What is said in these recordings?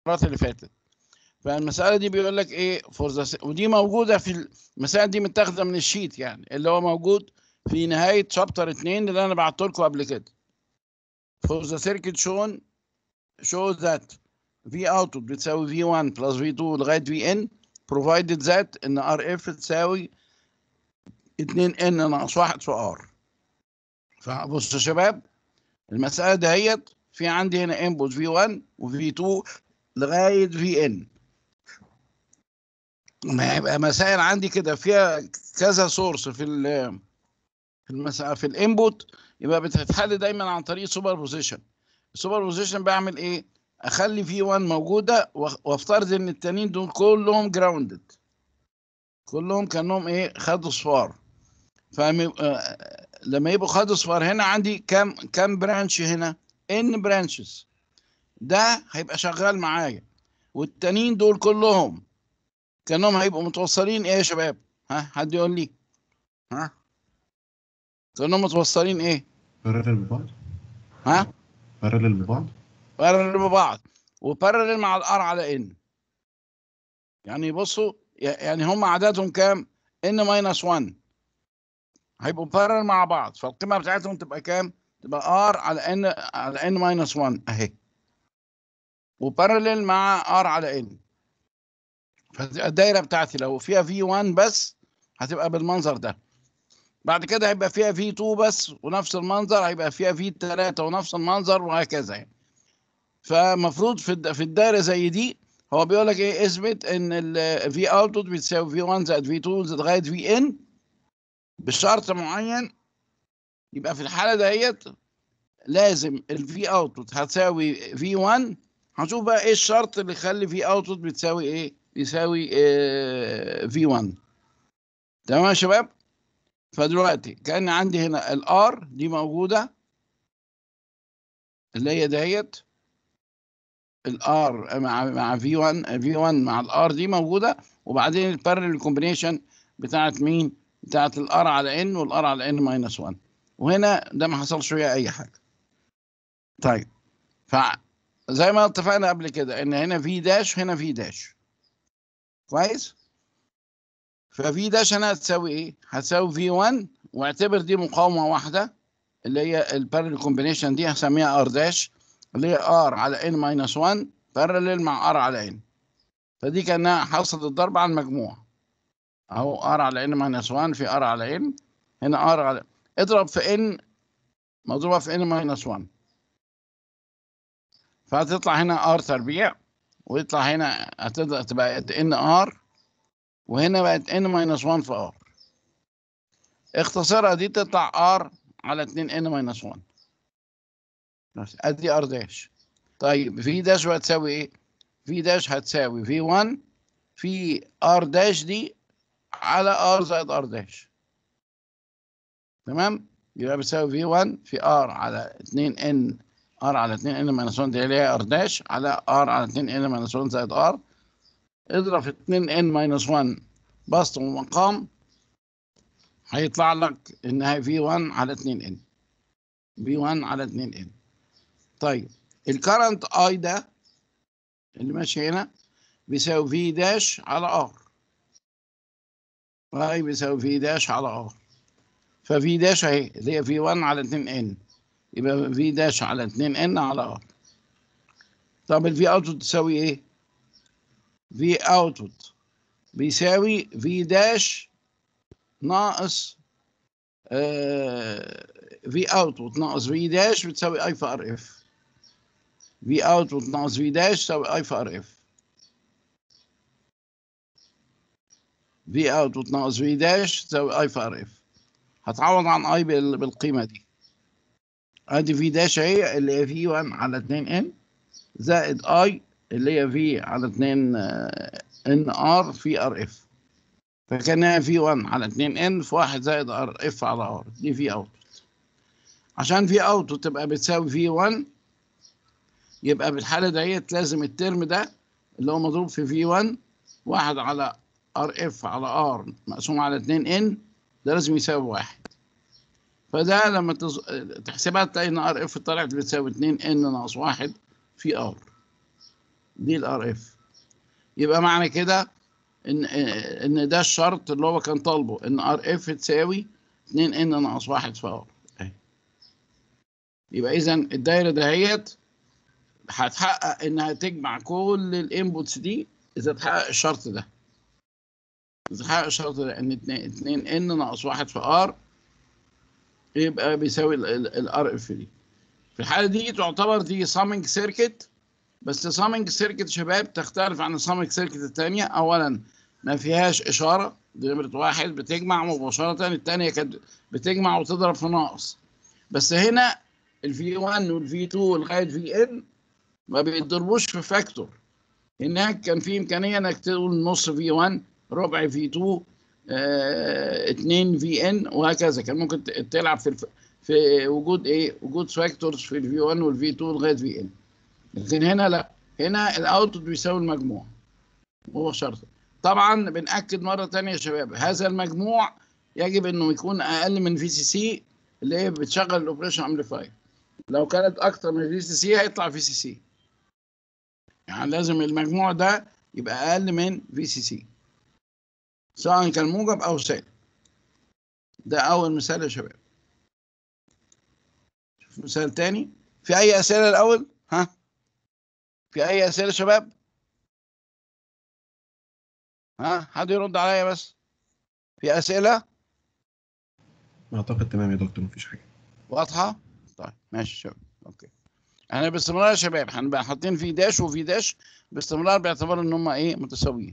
المرات اللي فاتت فالمساله دي بيقول لك ايه فور ذا ودي موجوده في المسائل دي متاخده من الشيت يعني اللي هو موجود في نهايه شابتر 2 اللي انا بعته لكم قبل كده فور ذا سيركت شون show that V output بتساوي V1 plus V2 لغاية VN provided that إن RF تساوي 2N ناقص 1 في R فبصوا يا شباب المسألة دهيت في عندي هنا input V1 و V2 لغاية VN ما يبقى مسائل عندي كده فيها كذا سورس في ال في المسألة في الانبوت يبقى بتتحل دايما عن طريق سوبر بوزيشن السوبر بوزيشن بعمل ايه؟ اخلي في 1 موجوده وافترض ان التانيين دول كلهم جراوندد كلهم كانهم ايه خدوا صفار فلما يبقوا خدوا صفار هنا عندي كام كام برانش هنا ان برانشز ده هيبقى شغال معايا والتانيين دول كلهم كانهم هيبقوا متوصلين ايه يا شباب ها حد يقول لي ها كانهم متوصلين ايه بارلل ببعض ها بارلل ببعض بارلل ببعض وبارلل مع الار على ان يعني بصوا يعني هم عددهم كام ان ماينس 1 هيبقوا بارلل مع بعض فالقيمه بتاعتهم تبقى كام تبقى ار على ان على ان ماينس 1 اهي وبارلل مع ار على ان فالدايره بتاعتي لو فيها في 1 بس هتبقى بالمنظر ده بعد كده هيبقى فيها في 2 بس ونفس المنظر هيبقى فيها في 3 ونفس المنظر وهكذا يعني فمفروض في في الدايره زي دي هو بيقول لك ايه اثبت ان الفي اوتبوت بتساوي في 1 زائد في 2 زائد لغايه في ان بشرط معين يبقى في الحاله ديت لازم الفي اوتبوت هتساوي في 1 هنشوف بقى ايه الشرط اللي يخلي في اوتبوت بتساوي ايه بيساوي في 1 تمام يا شباب فدلوقتي كان عندي هنا الار دي موجوده اللي هي دهيت الار مع مع في 1 في 1 مع الار دي موجوده وبعدين البارلل كومبينيشن بتاعت مين؟ بتاعت الار على ان والار على ان ماينس 1 وهنا ده ما حصلش فيها اي حاجه. طيب فزي ما اتفقنا قبل كده ان هنا في داش هنا في داش. كويس؟ ففي داش هنا هتساوي ايه؟ هتساوي في 1 واعتبر دي مقاومه واحده اللي هي البارلل كومبينيشن دي هسميها ار داش اللي هي ار على ان ماينس 1 بارلل مع ار على ان فدي كانها حاصل الضرب على المجموع اهو ار على ان ماينس 1 في ار على ان هنا ار على اضرب في ان مضروبه في ان ماينس 1 فهتطلع هنا ار تربيع ويطلع هنا هتبقى ان ار وهنا بقت ان ماينس 1 في ار اختصارها دي تطلع ار على 2 ان ماينس 1 ادي ار داش طيب في داش هتساوي ايه في داش هتساوي في 1 في ار داش دي على ار زائد ار داش تمام يبقى بتساوي في 1 في ار على 2 ان ار على 2 ان ماينس 1 دي اللي هي ار داش على ار على 2 ان ماينس 1 زائد ار اضرب في 2 ان ماينس 1 بسط ومقام هيطلع لك انها في 1 على 2 ان في 1 على 2 ان طيب الكرنت اي ده اللي ماشي هنا بيساوي في داش على ار اي بيساوي في داش على ار ففي داش اهي اللي هي في 1 على 2 ان يبقى في داش على 2 ان على ار طب الفي اوتبوت تساوي ايه؟ في اوتبوت بيساوي في داش ناقص في اوتبوت ناقص في داش بتساوي اي في ار اف في اوتبوت ناقص في داش تساوي اي في ار اف في اوتبوت ناقص في داش تساوي اي في ار اف هتعوض عن اي بالقيمه دي ادي في داش اهي اللي هي في 1 على 2 ان زائد اي اللي هي في على 2 ان ار في ار اف فكانها في 1 على 2 ان في 1 زائد ار اف على ار دي في اوتبوت عشان في اوتبوت تبقى بتساوي في 1 يبقى بالحاله ديت لازم الترم ده اللي هو مضروب في في 1 1 على ار اف على ار مقسوم على 2 ان ده لازم يساوي 1 فده لما تز... تحسبها تلاقي ان ار اف طلعت بتساوي 2 ان ناقص 1 في ار دي الار اف يبقى معنى كده ان ان ده الشرط اللي هو كان طالبه ان ار اف تساوي 2 ان ناقص 1 في ار أيوة. يبقى اذا الدايره دهيت هتحقق انها تجمع كل الانبوتس دي اذا اتحقق الشرط ده اذا اتحقق الشرط ده ان 2 ان ناقص 1 في ار يبقى بيساوي الار اف دي في الحاله دي تعتبر دي سامنج سيركت بس سامنج سيركت شباب تختلف عن السامنج سيركت الثانيه اولا ما فيهاش اشاره دي نمره واحد بتجمع مباشره الثانيه كانت بتجمع وتضرب في ناقص بس هنا الفي 1 والفي 2 لغايه في ان ما بيتضربوش في فاكتور هناك كان في امكانيه انك تقول نص في 1 ربع في 2 2 في ان وهكذا كان ممكن ت- تلعب في الف... في وجود ايه وجود فاكتورز في الفي 1 والفي 2 لغايه في ان لكن هنا لا هنا الاوتبوت بيساوي المجموع مباشره طبعا بنأكد مره ثانيه يا شباب هذا المجموع يجب انه يكون اقل من في سي سي اللي هي بتشغل الاوبريشن امبليفاير لو كانت اكتر من في سي سي هيطلع في سي سي يعني لازم المجموع ده يبقى اقل من في سي سي سواء كان موجب او سالب ده اول مثال يا شباب شوف مثال تاني في اي اسئله الاول ها في اي اسئله يا شباب ها حد يرد عليا بس في اسئله اعتقد تمام يا دكتور مفيش حاجه واضحه طيب ماشي يا شباب اوكي احنا باستمرار يا شباب هنبقى حاطين في داش وفي داش باستمرار باعتبار ان هم ايه متساويين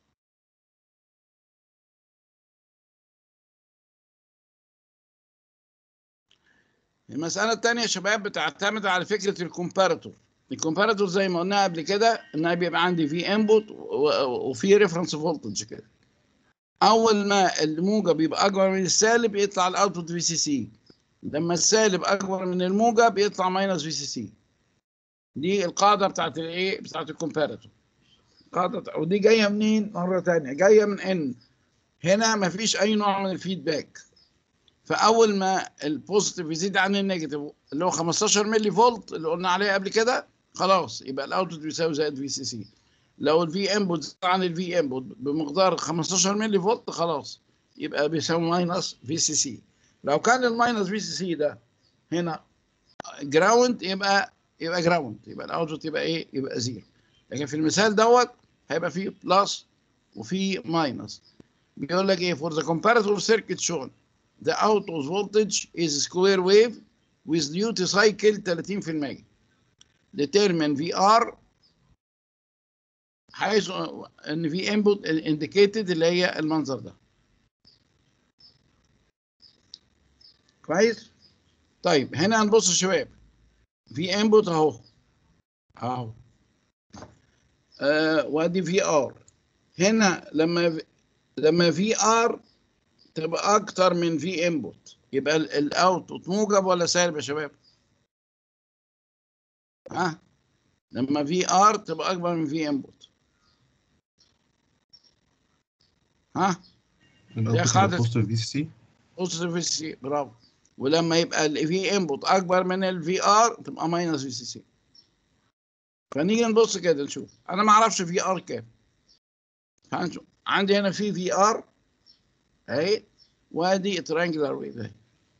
المسألة الثانية يا شباب بتعتمد على فكرة الكومباراتور الكومباراتور زي ما قلنا قبل كده انها بيبقى عندي في انبوت وفي ريفرنس فولتج كده اول ما الموجب يبقى اكبر من السالب يطلع الاوتبوت في سي سي لما السالب اكبر من الموجب يطلع ماينس في سي سي دي القاعده بتاعت الايه بتاعت الكومباراتور قاعده ودي جايه منين مره ثانيه جايه من ان هنا ما فيش اي نوع من الفيدباك فاول ما البوزيتيف يزيد عن النيجاتيف اللي هو 15 ملي فولت اللي قلنا عليه قبل كده خلاص يبقى الاوتبوت بيساوي زائد في سي سي لو الفي انبوت زاد عن الفي انبوت بمقدار 15 ملي فولت خلاص يبقى بيساوي ماينس في سي سي لو كان الماينس في سي سي ده هنا جراوند يبقى يبقى جراوند يبقى الاوتبوت يبقى ايه يبقى زيرو لكن في المثال دوت هيبقى فيه بلس وفي ماينس بيقول لك ايه for the comparative circuit shown the output voltage is square wave with duty cycle 30% determine VR حيث ان في input indicated اللي هي المنظر ده كويس طيب هنا هنبص يا شباب في انبوت اهو اهو آه وادي في ار هنا لما لما في ار تبقى اكتر من في انبوت يبقى الاوتبوت موجب ولا سالب يا شباب ها لما في ار تبقى اكبر من في انبوت ها الاوتبوت قاعدة- بوزيتيف في سي بوزيتيف في سي برافو ولما يبقى الفي انبوت اكبر من الفي ار تبقى ماينس في سي سي فنيجي نبص كده نشوف انا ما اعرفش في ار كام هنشوف عندي هنا في في ار اهي وادي ترانجلر ويف اهي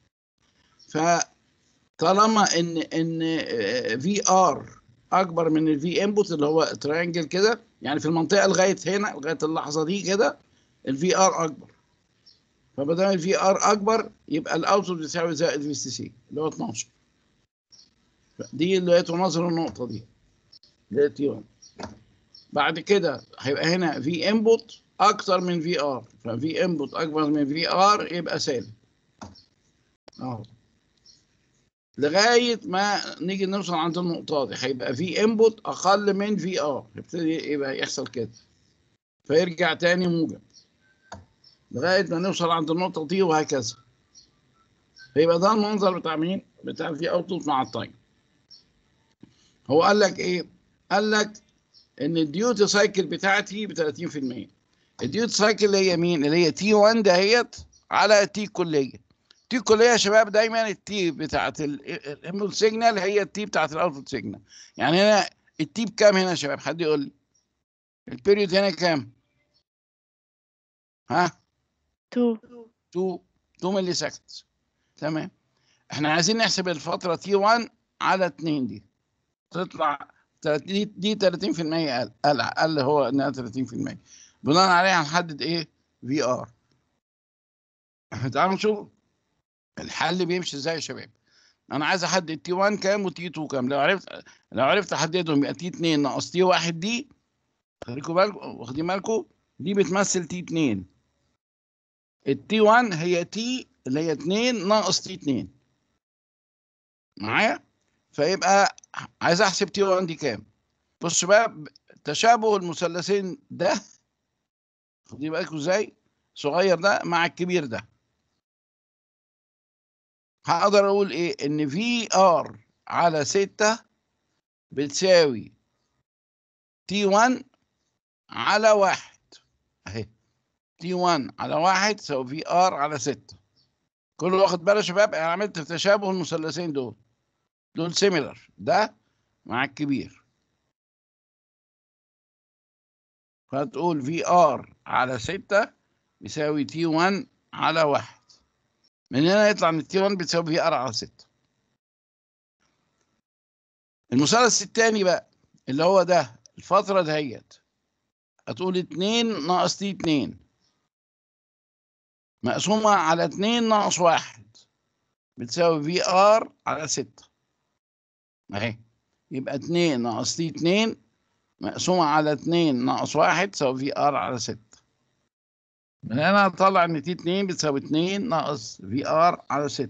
فطالما ان ان في ار اكبر من الفي انبوت اللي هو ترانجل كده يعني في المنطقه لغايه هنا لغايه اللحظه دي كده الفي ار اكبر فما دام الفي ار اكبر يبقى الاوتبوت بيساوي زائد في سي سي اللي هو 12 دي اللي هي تناظر النقطه دي اللي هي تي 1 بعد كده هيبقى هنا في انبوت اكتر من في ار ففي انبوت اكبر من في ار يبقى سالب اهو لغايه ما نيجي نوصل عند النقطه دي هيبقى في انبوت اقل من في ار يبتدي يبقى يحصل كده فيرجع تاني موجب لغايه ما نوصل عند النقطه دي وهكذا فيبقى ده المنظر بتاع مين؟ بتاع في اوتبوت مع التايم هو قال لك ايه؟ قال لك ان الديوتي سايكل بتاعتي ب 30% الديوتي سايكل اللي هي مين؟ اللي هي تي 1 دهيت على تي كليه تي كليه يا شباب دايما التي بتاعت الانبوت سيجنال هي التي بتاعت الاوتبوت سيجنال يعني هنا التي بكام هنا يا شباب حد يقول لي البيريود هنا كام ها 2 2 2 ملي سكند تمام احنا عايزين نحسب الفتره تي 1 على 2 دي تطلع تلات- دي دي 30% اقل اقل اقل هو انها 30% بناء عليها هنحدد ايه في ار تعالوا نشوف الحل بيمشي ازاي يا شباب انا عايز احدد تي 1 كام وتي 2 كام لو عرفت لو عرفت احددهم يبقى تي 2 ناقص تي 1 دي خليكم بالكم واخدين بالكم دي بتمثل تي 2 التي 1 هي تي اللي هي 2 ناقص تي 2 معايا فيبقى عايز احسب تي 1 دي كام بص بقى تشابه المثلثين ده خدي بالكم ازاي صغير ده مع الكبير ده هقدر اقول ايه ان في ار على 6 بتساوي تي 1 على 1 اهي تي 1 على 1 تساوي في ار على 6 كله واخد باله يا شباب انا عملت تشابه المثلثين دول دول سيميلر ده مع الكبير فتقول في ار على 6 بيساوي تي 1 على 1 من هنا يطلع ان تي 1 بتساوي في ار على 6 المثلث الثاني بقى اللي هو ده الفترة دهيت هتقول 2 ناقص تي 2 مقسومة على 2 ناقص 1 بتساوي في ار على 6 اهي يبقى 2 ناقص تي 2 مقسومة على 2 ناقص 1 تساوي في ار على 6 من هنا هطلع ان تي 2 بتساوي 2 ناقص في ار على 6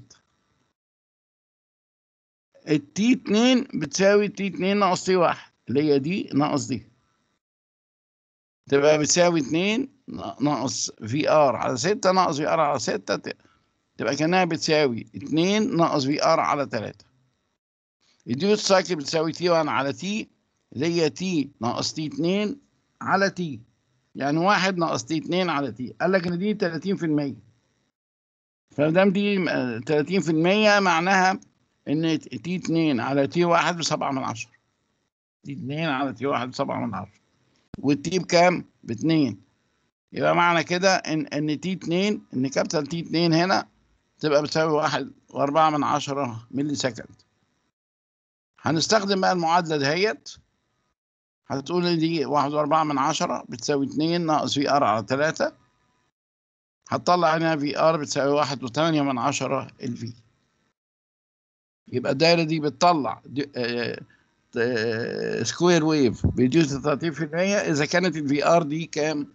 التي 2 بتساوي تي 2 ناقص تي 1 اللي هي دي ناقص دي تبقى بتساوي 2 ناقص في ار على 6 ناقص في ار على 6 ت- تبقى كانها بتساوي 2 ناقص في ار على 3 الديوت سايكل بتساوي تي 1 على تي اللي هي تي ناقص تي 2 على تي يعني واحد ناقص تي 2 على تي قال لك ان دي 30% فدام دي آه، 30% معناها ان تي 2 على تي 1 بسبعة من عشرة تي 2 على تي 1 بسبعة من عشرة والتي بكام؟ باتنين يبقى معنى كده ان ان تي 2 ان كابيتال تي 2 هنا تبقى بتساوي واحد وأربعة من عشرة ملي سكند هنستخدم بقى المعادلة دهيت هتقول لي دي واحد وأربعة من عشرة بتساوي اتنين ناقص في ار على تلاتة هتطلع هنا في ار بتساوي واحد وتمانية من عشرة الفي يبقى الدايرة دي بتطلع سكوير ويف بيديوز 30% إذا كانت الفي ار دي كام؟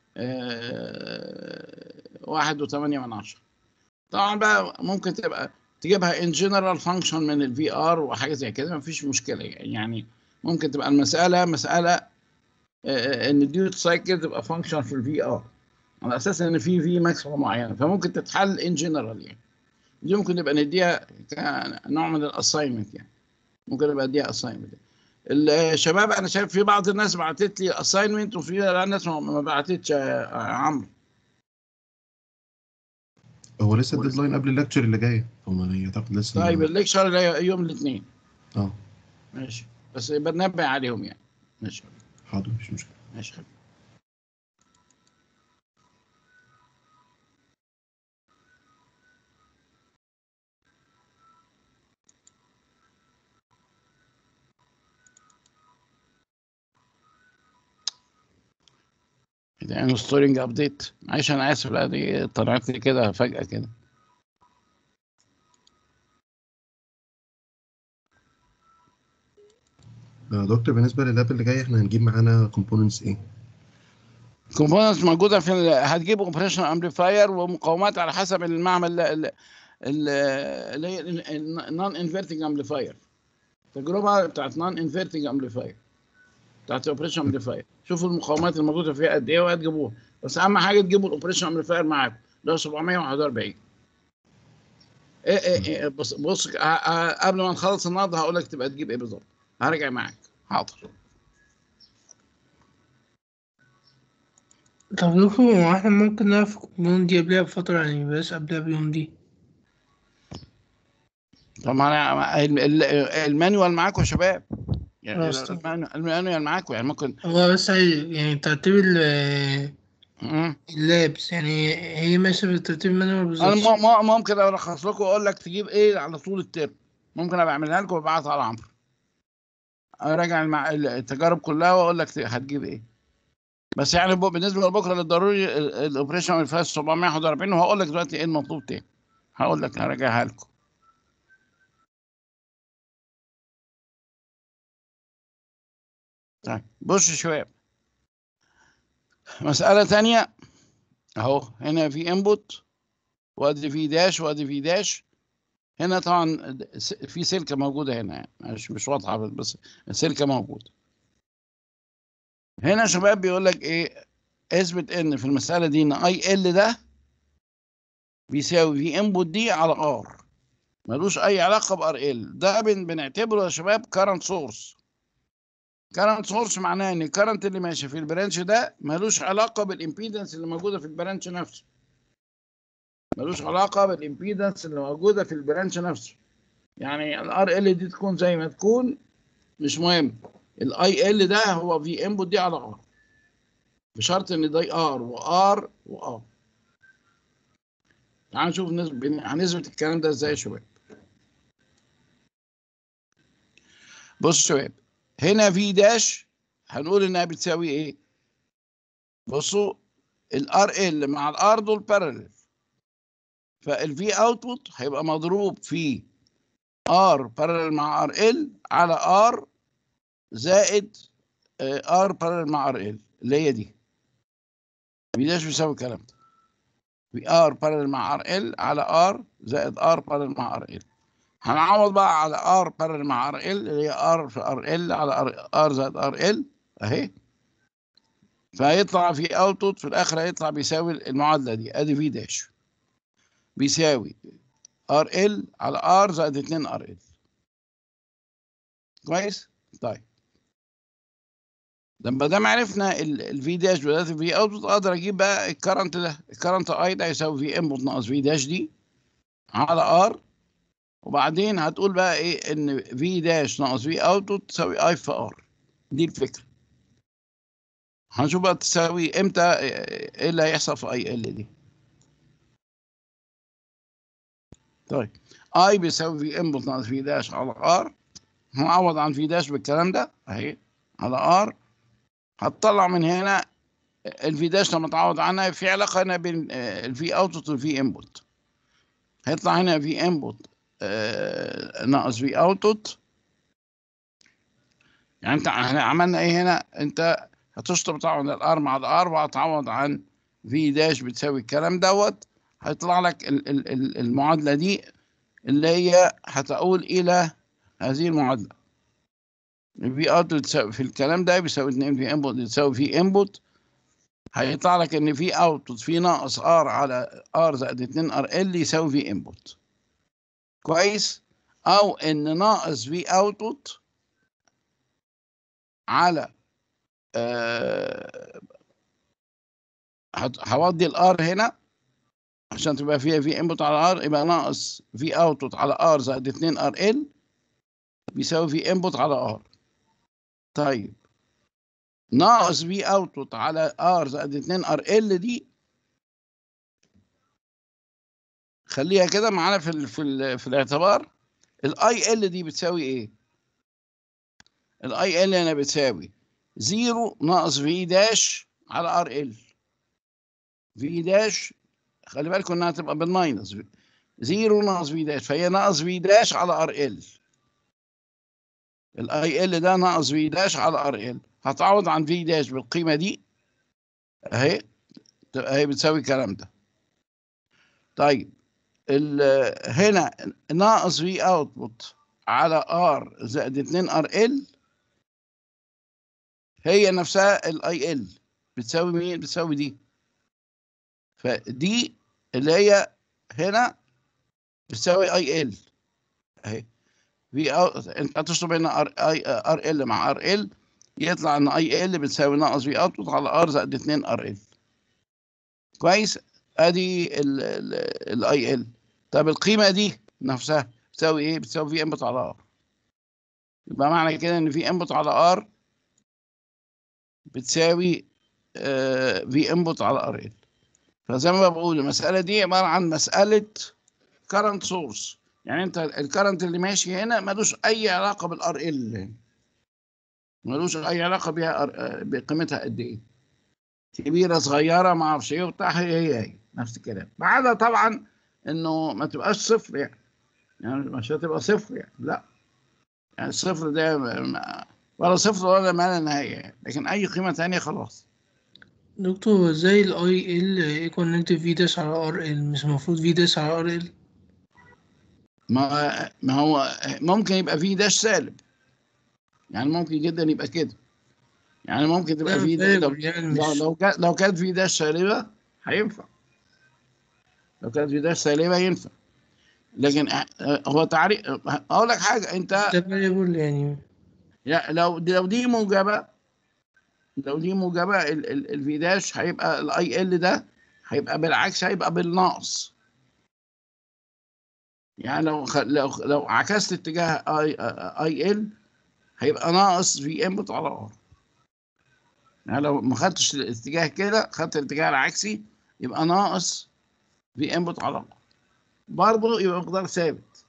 آه، واحد وتمانية من عشرة طبعا بقى ممكن تبقى تجيبها ان جنرال فانكشن من الفي ار وحاجه زي كده مفيش مشكله يعني ممكن تبقى المساله مساله آه، ان الديوت سايكل تبقى فانكشن في الفي ار على اساس ان في في ماكسيموم معينه فممكن تتحل ان جنرال يعني دي ممكن نبقى نديها كنوع من الاساينمنت يعني ممكن نبقى نديها اساينمنت الشباب انا شايف في بعض الناس بعتت لي اساينمنت وفي ناس ما ما بعتتش يا عمرو هو لسه الديدلاين قبل الليكتشر اللي جايه هو اعتقد لسه طيب الليكشر يوم الاثنين اه ماشي بس بنبه عليهم يعني ماشي حاضر مفيش مشكله ماشي حبيبي. ده انستولينج ابديت معلش انا اسف لا دي طلعت لي كده فجأة كده آه، دكتور بالنسبه لللاب اللي جاي احنا هنجيب معانا كومبوننتس ايه كومبوننتس موجوده في ال- هتجيب اوبريشن امبليفاير ومقاومات على حسب المعمل ال- ال- اللي هي النون انفيرتنج امبليفاير التجربه بتاعت نون انفيرتنج امبليفاير بتاعت الاوبريشن امبليفاير شوفوا المقاومات الموجوده فيها قد ايه وهتجيبوها بس اهم حاجه تجيبوا الاوبريشن امبليفاير معاكم اللي هو 741 ايه ايه ايه بص بص ه- ه- قبل ما نخلص النهارده هقول لك تبقى تجيب ايه بالظبط هرجع معاك حاضر طب دكتور هو احنا ممكن نعرف الكومبون دي قبلها بفترة يعني بس قبلها بيوم دي طبعا ال- ال- المانيوال معاكم يا شباب يعني خلاص، تمام. المانيوال المانيوال معاكم يعني ممكن هو بس هي يعني ترتيب ال- مم. اللابس يعني هي ماشية بالترتيب المانوال انا بالظبط م- م- ممكن الخص لكم واقول لك تجيب ايه على طول الترم ممكن ابقى اعملها لكم وابعتها على عمرو اراجع المع... التجارب كلها واقول لك هتجيب ايه بس يعني ب- بالنسبه لبكره للضروري ال- الاوبريشن اللي فيها 741 وهقول لك دلوقتي ايه المطلوب تاني هقول لك هراجعها لكم طيب بص يا شباب مسألة تانية اهو هنا في انبوت وادي في داش وادي في داش هنا طبعا س- في سلكة موجودة هنا يعني مش مش واضحة بس السلكة موجودة هنا يا شباب بيقول لك ايه اثبت ان في المسألة دي ان اي ال ده بيساوي في انبوت دي على ار ملوش اي علاقة بار ال ده بن بنعتبره يا شباب كارنت سورس كارنت سورس معناه ان الكارنت اللي ماشي في البرانش ده ملوش علاقة بالامبيدنس اللي موجودة في البرانش نفسه ملوش علاقة بالامبيدنس اللي موجودة في البرانش نفسه يعني الار ال دي تكون زي ما تكون مش مهم الاي ال ده هو في انبوت دي على ار بشرط ان ده ار وار وار تعالوا نشوف نسب- هنثبت الكلام ده ازاي يا شباب بصوا يا شباب هنا في داش هنقول انها بتساوي ايه بصوا الار ال مع الار دول بارلل فالفي اوتبوت هيبقى مضروب في ار بارلل مع ار ال على ار زائد ار بارلل مع ار ال اللي هي دي في داش بيساوي الكلام ده في ار بارلل مع ار ال على ار زائد ار بارلل مع ار ال هنعوض بقى على ار بارلل مع ار ال اللي هي ار في ار ال على ار ار زائد ار ال اهي فهيطلع في اوتبوت في الاخر هيطلع بيساوي المعادله دي ادي في داش بيساوي ار ال على ار زائد 2 ار ال كويس طيب لما دام عرفنا الفي داش بدات الفي اوتبوت اقدر اجيب بقى الكرنت ده الكرنت اي ده يساوي في انبوت ناقص في داش دي على ار وبعدين هتقول بقى ايه ان في داش ناقص في اوتبوت تساوي اي في ار دي الفكره هنشوف بقى تساوي امتى ايه اللي هيحصل في اي ال دي طيب اي بيساوي في انبوت ناقص في داش على ار هنعوض عن في داش بالكلام ده اهي على ار هتطلع من هنا الفي داش لما تعوض عنها في علاقه هنا بين الفي اوتبوت والفي انبوت هيطلع هنا في انبوت ناقص في اوتبوت يعني انت احنا عملنا ايه هنا انت هتشطب تعوض الار مع الار وهتعوض عن في داش بتساوي الكلام دوت هيطلع لك ال- ال- ال- المعادله دي اللي هي هتقول الى هذه المعادله في اوتبوت تساوي في الكلام ده بيساوي 2 في انبوت يساوي في انبوت هيطلع لك ان في اوتبوت في ناقص ار على ار زائد 2 ار ال يساوي في انبوت كويس او ان ناقص في اوتبوت على آه هت- هودي الار هنا عشان تبقى فيها في انبوت على ار يبقى ناقص في اوتبوت على ار زائد 2 ار ال بيساوي في انبوت على ار طيب ناقص في اوتبوت على ار زائد 2 ار ال دي خليها كده معانا في ال في ال في الاعتبار الاي ال دي بتساوي ايه الاي ال هنا بتساوي 0 ناقص في داش على ار ال في داش خلي بالكم انها تبقى بالماينس 0 ناقص في داش فهي ناقص في داش على ار ال الاي ال ده ناقص في داش على ار ال هتعوض عن في داش بالقيمه دي اهي تبقى هي بتساوي الكلام ده طيب ال- هنا ناقص في اوتبوت على ار زائد 2 ار ال هي نفسها الاي ال بتساوي مين بتساوي دي فدي اللي هي هنا بتساوي اي ال اهي في أو... انت هتشطب هنا ار اي ار ال مع ار ال يطلع ان اي ال بتساوي ناقص في اوتبوت على ار زائد 2 ار ال كويس ادي الاي ال طب القيمه دي نفسها بتساوي ايه بتساوي في انبوت على ار يبقى معنى كده ان في انبوت على ار بتساوي في انبوت على ار ال فزي ما بقول المساله دي عباره عن مساله كرنت سورس يعني انت الكرنت اللي ماشي هنا ملوش اي علاقه بالار ال ملوش اي علاقه بيها R- بقيمتها قد ايه كبيره صغيره ما اعرفش ايه وبتاع هي هي هي نفس الكلام ما عدا طبعا انه ما تبقاش صفر يعني يعني مش هتبقى صفر يعني لا يعني الصفر ده ما- ولا صفر ولا ما لا نهايه يعني لكن اي قيمه ثانيه خلاص دكتور هو ازاي الاي ال ايكوال نيجاتيف في داش على ار ال مش المفروض في داش على ار ال ما ما هو ممكن يبقى فيه داش سالب يعني ممكن جدا يبقى كده يعني ممكن تبقى فيه دا- لو يعني لو مش لو كان- لو كانت في داش سالبه هينفع لو كانت في داش سالبه ينفع لكن أ- أ- هو تعريف اقول لك حاجه انت ده فاريبل يعني يا- لو لو دي موجبه لو دي موجبه الفي داش هيبقى الاي ال ده هيبقى بالعكس هيبقى بالناقص يعني لو خ- لو لو عكست اتجاه اي اي ال هيبقى ناقص في انبوت على ار يعني لو ما خدتش الاتجاه كده خدت الاتجاه العكسي يبقى ناقص في انبوت على ار برضه يبقى مقدار ثابت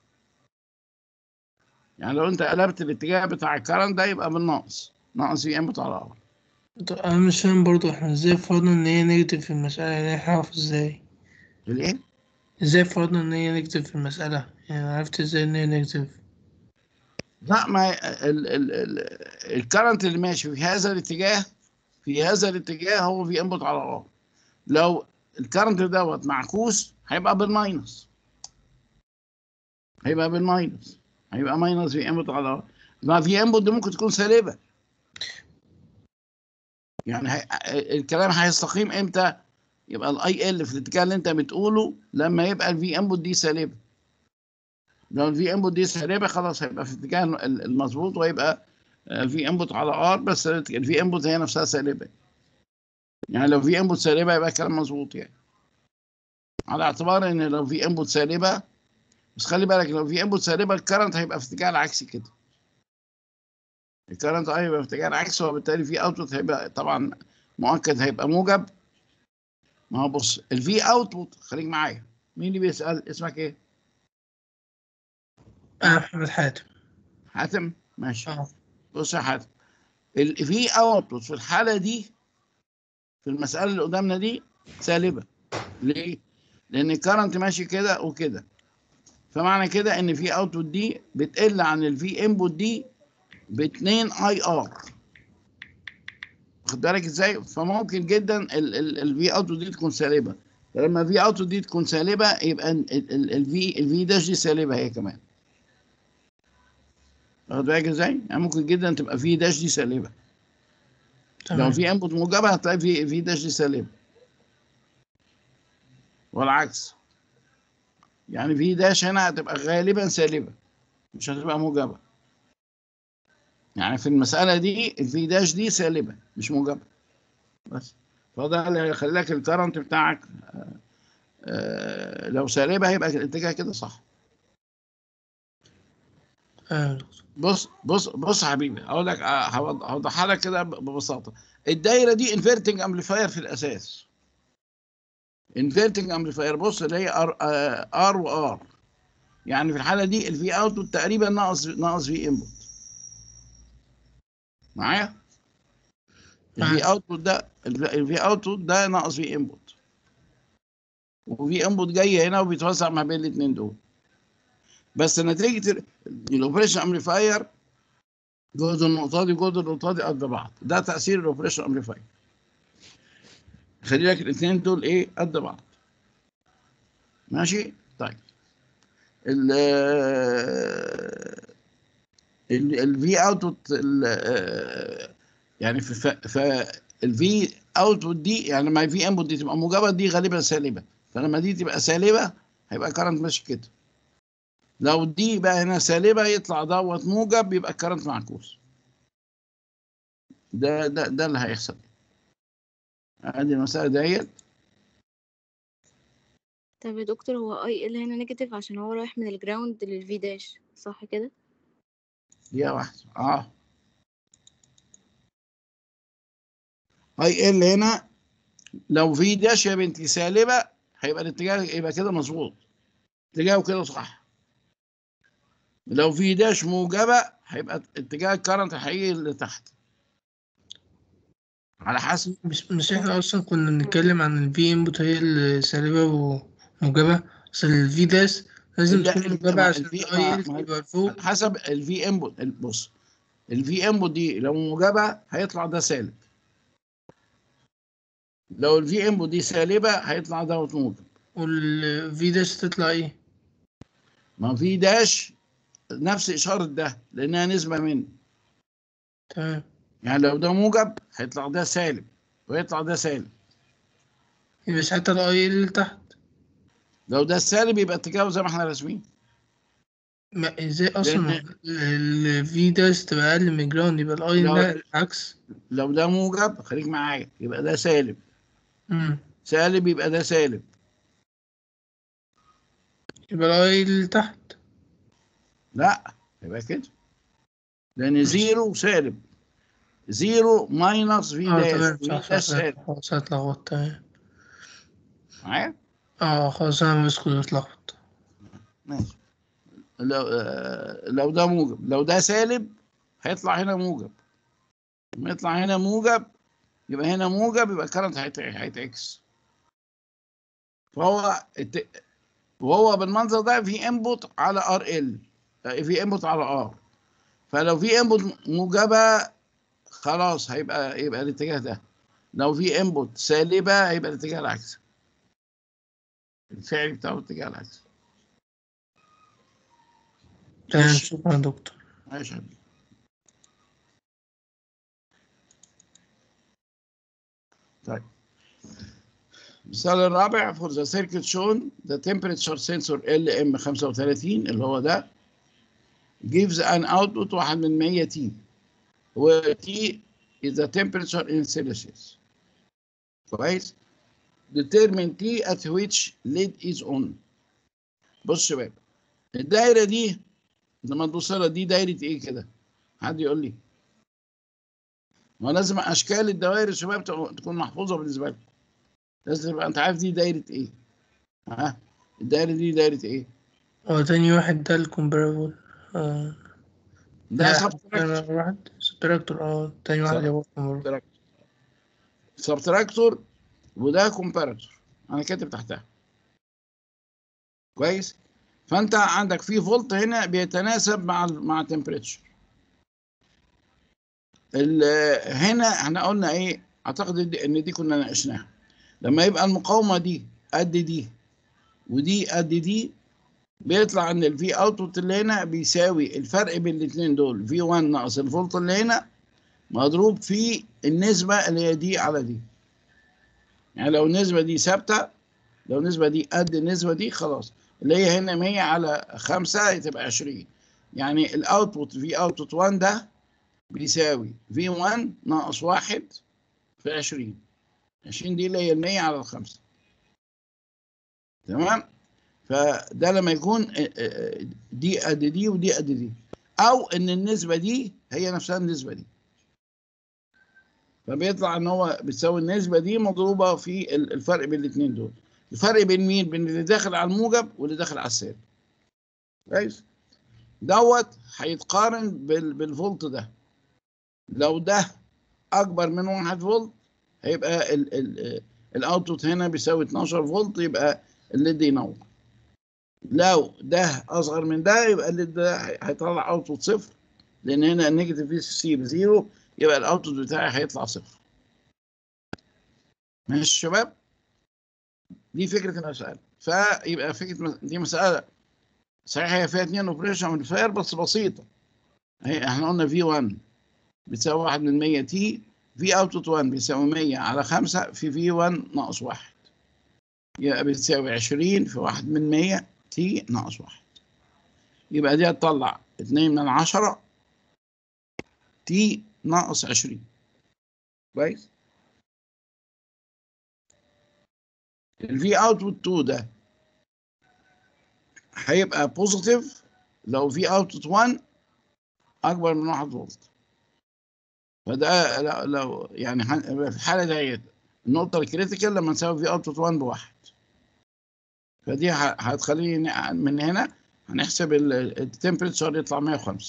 يعني لو انت قلبت الاتجاه بتاع الكرنت ده يبقى بالناقص ناقص في انبوت على ار طب انا مش فاهم برضو احنا ازاي فرضنا ان هي نيجاتيف في المسألة يعني احنا نعرف ازاي الايه؟ ازاي فرضنا ان هي نيجاتيف في المسألة يعني عرفت ازاي ان هي نيجاتيف لا ما ال ال ال الكرنت اللي ماشي في هذا الاتجاه في هذا الاتجاه هو في انبوت على ار لو الكرنت دوت معكوس هيبقى بالماينس هيبقى بالماينس هيبقى ماينس في انبوت على ار ما في انبوت دي ممكن تكون سالبه يعني هي الكلام هيستقيم امتى يبقى الاي ال في الاتجاه اللي انت بتقوله لما يبقى الفي انبوت دي سالبه لو الفي انبوت دي سالبه خلاص هيبقى في الاتجاه ال- المظبوط ويبقى في انبوت على ار بس الفي انبوت هي نفسها سالبه يعني لو في انبوت سالبه يبقى الكلام مظبوط يعني على اعتبار ان لو في انبوت سالبه بس خلي بالك لو في انبوت سالبه الكرنت هيبقى في اتجاه العكسي كده الكرنت هيبقى في اتجاه العكسي وبالتالي في اوتبوت هيبقى طبعا مؤكد هيبقى موجب ما هو بص الفي اوتبوت خليك معايا مين اللي بيسال اسمك ايه؟ انا محمد حاتم حاتم ماشي اه بص يا حاتم الفي اوتبوت في الحاله دي في المساله اللي قدامنا دي سالبه ليه؟ لان الكرنت ماشي كده وكده فمعنى كده ان في اوتبوت دي بتقل عن الفي انبوت دي ب 2 اي ار واخد بالك ازاي؟ فممكن جدا الفي اوتبوت دي تكون سالبه فلما الفي اوتبوت دي تكون سالبه يبقى الفي الفي داش دي سالبه هي كمان واخد بالك ازاي؟ يعني ممكن جدا تبقى في داش دي سالبه لو تمام في انبوت موجبه هتلاقي في في داش دي سالبه والعكس يعني في داش هنا هتبقى غالبا سالبه مش هتبقى موجبه يعني في المساله دي الفي داش دي سالبه مش موجبه بس فده اللي هيخليك الكرنت بتاعك آه، آه، لو سالبه هيبقى الاتجاه كده صح آه. بص بص بص يا حبيبي هقول لك آه، هوض- هوضحها لك كده ب- ببساطه الدايره دي انفيرتنج امبليفاير في الاساس انفيرتنج امبليفاير بص اللي هي ار ار وار يعني في الحاله دي الفي اوتبوت تقريبا ناقص ناقص في انبوت معايا الفي معاك. اوتبوت ده الفي اوتبوت ده ناقص في انبوت وفي انبوت جاي هنا وبيتوزع ما بين الاثنين دول بس نتيجه الاوبريشن امبليفاير جهد النقطه دي جهد النقطه دي قد بعض ده تاثير الاوبريشن امبليفاير خلي لك الاثنين دول ايه قد بعض ماشي طيب ال الفي اوتبوت يعني في ف- فالفي اوتبوت دي يعني لما في انبوت دي تبقى موجبه دي غالبا سالبه فلما دي تبقى سالبه هيبقى كرنت ماشي كده لو دي بقى هنا سالبه يطلع دوت موجب يبقى الكرنت معكوس ده ده ده اللي هيحصل ادي المساله ديت طب يا دكتور هو اي ال هنا نيجاتيف عشان هو رايح من الجراوند للفي داش صح كده دقيقة واحدة اه اي ال هنا لو في داش يا بنتي سالبة هيبقى الاتجاه يبقى كده مظبوط اتجاهه كده صح لو في داش موجبة هيبقى اتجاه الكرنت الحقيقي لتحت على حسب مش مش احنا اصلا كنا بنتكلم عن الفي انبوت هي السالبة وموجبة اصل الفي داس لازم لا، تكون ال- موجبة ما عشان الفي- الاي ما- ال ما- تبقى فوق على حسب الفي انبوت بص الفي انبوت دي لو موجبة هيطلع ده سالب لو الفي انبوت دي سالبة هيطلع دوت موجب والفي داش تطلع ايه؟ ما في داش نفس إشارة ده لأنها نسبة من تمام يعني لو ده موجب هيطلع ده سالب ويطلع ده سالب يبقى ساعتها الاي ال تحت لو ده سالب يبقى اتجاهه زي ما احنا راسمين ما ازاي اصلا لأن- الفي داش تبقى اقل من جراوند يبقى الاي لو- لا العكس لو ده موجب خليك معايا يبقى ده سالب امم سالب يبقى ده سالب يبقى الاي ال تحت لا يبقى كده لأن زيرو سالب زيرو ماينس في اه داش تمام في صح داش صح سالب صح خلاص أنا اتلخبطت تمام معايا اه خلاص انا بس كنت اتلخبط ماشي لو آه، لو ده موجب لو ده سالب هيطلع هنا موجب لما يطلع هنا موجب يبقى هنا موجب يبقى الكرنت هيت- هيتعكس فهو الت... وهو بالمنظر ده في انبوت على ار ال في انبوت على ار فلو في انبوت موجبه خلاص هيبقى يبقى الاتجاه ده لو في انبوت سالبه هيبقى الاتجاه العكسي الفعل بتاعه الاتجاه العكسي تمام ماشي. شكرا يا دكتور ماشي يا حبيبي طيب المثال الرابع for the circuit shown the temperature sensor LM35 اللي هو ده gives an output واحد من 100 T و T is the temperature in Celsius كويس determine T at which lid is on بص يا شباب الدايرة دي لما تبص لها دي دايرة ايه كده؟ حد يقول لي ما لازم اشكال الدوائر يا شباب تكون محفوظه بالنسبه لكم لازم تبقى انت عارف دي دايره ايه ها الدايره دي دايره ايه هو تاني واحد ده الكومبارابل اه ده لا، سبتراكتور تاني واحد سبتراكتور اه تاني واحد صح. هو comparable. سبتراكتور وده كومباراتور انا كاتب تحتها كويس فانت عندك في فولت هنا بيتناسب مع ال مع التمبريتشر هنا احنا قلنا ايه اعتقد دي- ان دي كنا ناقشناها لما يبقى المقاومه دي قد دي ودي قد دي بيطلع ان الفي اوتبوت اللي هنا بيساوي الفرق بين الاثنين دول في 1 ناقص الفولت اللي هنا مضروب في النسبه اللي هي دي على دي يعني لو النسبه دي ثابته لو النسبه دي قد النسبه دي خلاص اللي هي هنا 100 على 5 تبقى 20 يعني الاوتبوت في اوتبوت 1 ده بيساوي في 1 ناقص 1 في 20 20 دي اللي هي ال 100 على الخمسة تمام فده لما يكون آه، آه، دي قد دي ودي قد دي او ان النسبه دي هي نفسها النسبه دي فبيطلع ان هو بتساوي النسبه دي مضروبه في ال- الفرق بين الاثنين دول الفرق بين مين بين اللي داخل على الموجب واللي داخل على السالب كويس دوت هيتقارن بال- بالفولت ده لو ده اكبر من 1 فولت هيبقى ال- ال- الاوتبوت هنا بيساوي 12 فولت يبقى الليد ينور لو ده اصغر من ده يبقى الليد ده هيطلع اوتبوت صفر لان هنا النيجاتيف في سي بزيرو يبقى الاوتبوت بتاعي هيطلع صفر ماشي يا شباب دي فكره المساله فيبقى فكره مس- دي مساله صحيح هي فيها اثنين اوبريشن موديفاير بس بسيطه هي احنا قلنا في 1 بتساوي 1 من 100 تي في اوتبوت 1 بيساوي 100 على 5 في في 1 ناقص 1 يبقى بتساوي 20 في 1 من 100 تي ناقص 1 يبقى دي هتطلع 2 من 10 تي ناقص 20 كويس الفي اوتبوت 2 ده هيبقى بوزيتيف لو في اوتبوت 1 اكبر من 1 فولت فده لو- لو يعني هن- في الحاله ديت النقطه الكريتيكال لما نساوي في اوتبوت 1 بواحد فدي ه- هتخليني ن- من هنا هنحسب التمبريتشر يطلع 105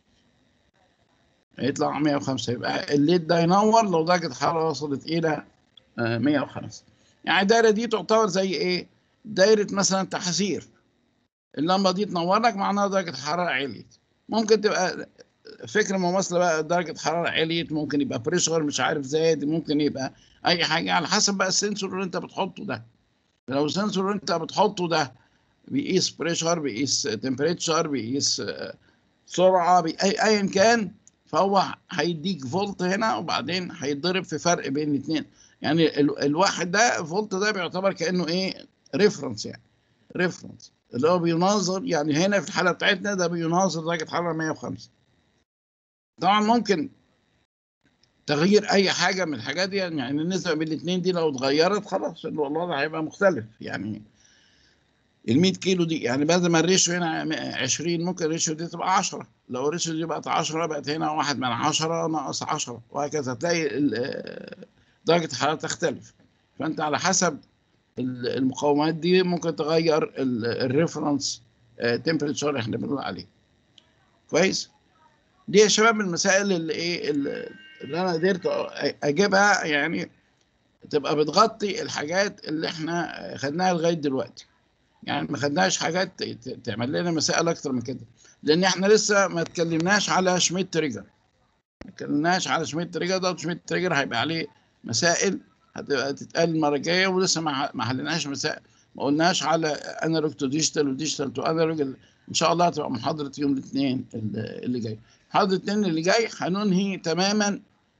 يطلع 105 يبقى الليد ده ينور لو درجه الحراره وصلت الى آه، 105 يعني الدايره دي تعتبر زي ايه؟ دايره مثلا تحذير اللمبه دي تنور لك معناها درجه الحراره عليت ممكن تبقى فكره مماثله بقى درجه حراره عليت ممكن يبقى بريشر مش عارف زاد ممكن يبقى اي حاجه على حسب بقى السنسور اللي انت بتحطه ده لو السنسور اللي انت بتحطه ده بيقيس بريشر بيقيس تمبريتشر بيقيس آه، سرعه بي... أي... ايا كان فهو هيديك فولت هنا وبعدين هيتضرب في فرق بين الاثنين يعني ال... الواحد ده فولت ده بيعتبر كانه ايه ريفرنس يعني ريفرنس اللي هو بيناظر يعني هنا في الحاله بتاعتنا ده بيناظر درجه حراره 105 طبعا ممكن تغيير اي حاجه من الحاجات دي يعني النسبه بين الاثنين دي لو اتغيرت خلاص الوضع هيبقى مختلف يعني ال 100 كيلو دي يعني بدل ما الريشيو هنا 20 ممكن الريشيو دي تبقى 10 لو الريشيو دي بقت 10 بقت هنا واحد من 10 ناقص 10 وهكذا تلاقي ال- آه، درجه الحراره تختلف فانت على حسب ال- المقاومات دي ممكن تغير الريفرنس تمبريتشر اللي احنا بنقول عليه كويس دي يا شباب المسائل اللي ايه اللي اللي انا قدرت اجيبها يعني تبقى بتغطي الحاجات اللي احنا خدناها لغايه دلوقتي يعني ما خدناش حاجات ت- تعمل لنا مسائل اكتر من كده لان احنا لسه ما اتكلمناش على شميت تريجر ما اتكلمناش على شميت تريجر ده شميت تريجر هيبقى عليه مسائل هتبقى تتقال المره الجايه ولسه ما ما حليناش مسائل ما قلناش على انالوج تو ديجيتال وديجيتال تو انالوج ان شاء الله هتبقى محاضره يوم الاثنين اللي جاي محاضره الاثنين اللي جاي هننهي تماما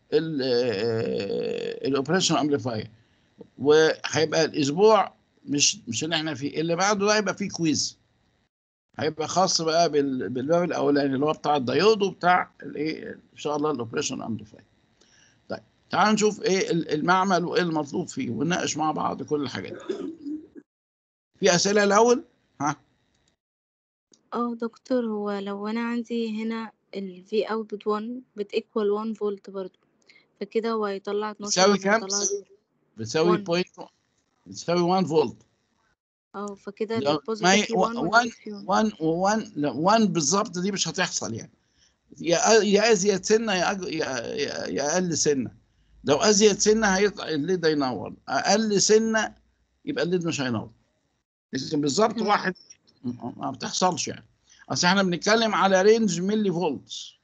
الاوبريشن امبليفاير وهيبقى الاسبوع مش مش اللي احنا فيه اللي بعده ده هيبقى فيه كويز هيبقى خاص بقى بال- بالباب الاولاني اللي هو بتاع الديود وبتاع الايه ان شاء الله الاوبريشن امبليفاير طيب تعالوا نشوف ايه ال- المعمل وايه المطلوب فيه ونناقش مع بعض كل الحاجات دي. في اسئله الاول ها اه دكتور هو لو انا عندي هنا ال V output 1 بتيكوال 1 فولت برضو فكده هو هيطلع 12 بتساوي لما كام؟ يطلع زيرو. بتساوي One. بوينت بتساوي 1 فولت اه فكده لو- البوزيتيف ما هي فيه 1 one- والنيجاتيف فيه 1 1 و1 لا 1 بالظبط دي مش هتحصل يعني يا يا ازيد سنه يا أج- يا يا- يا اقل سنه لو ازيد سنه هيطلع الليد هينور اقل سنه يبقى الليد مش هينور لكن بالظبط مم. واحد م- ما بتحصلش يعني اصل احنا بنتكلم على رينج ملي فولتس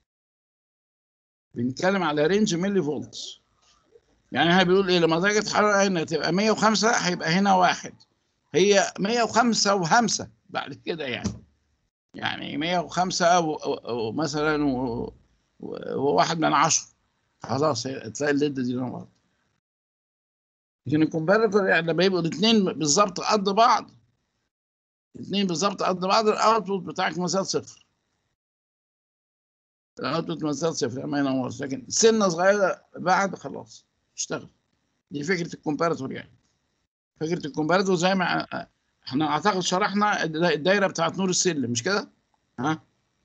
بنتكلم على رينج ملي فولتس يعني احنا بيقول ايه لما درجه الحراره هنا تبقى 105 هيبقى هنا واحد هي 105 وهمسه بعد كده يعني يعني 105 و- و- ومثلا و- و- وواحد من عشرة خلاص هي- تلاقي الليد دي نورت لكن الكومباريتور يعني لما يبقوا الاثنين بالظبط قد بعض الاثنين بالظبط قد بعض الاوتبوت بتاعك مثال صفر الاوتبوت مثال صفر ما ينورش لكن سنه صغيره بعد خلاص اشتغل دي فكره الكومباريتور يعني فكره الكومباريتور زي ما احنا اعتقد شرحنا الدا- الدايره بتاعت نور السلم مش كده؟ ها؟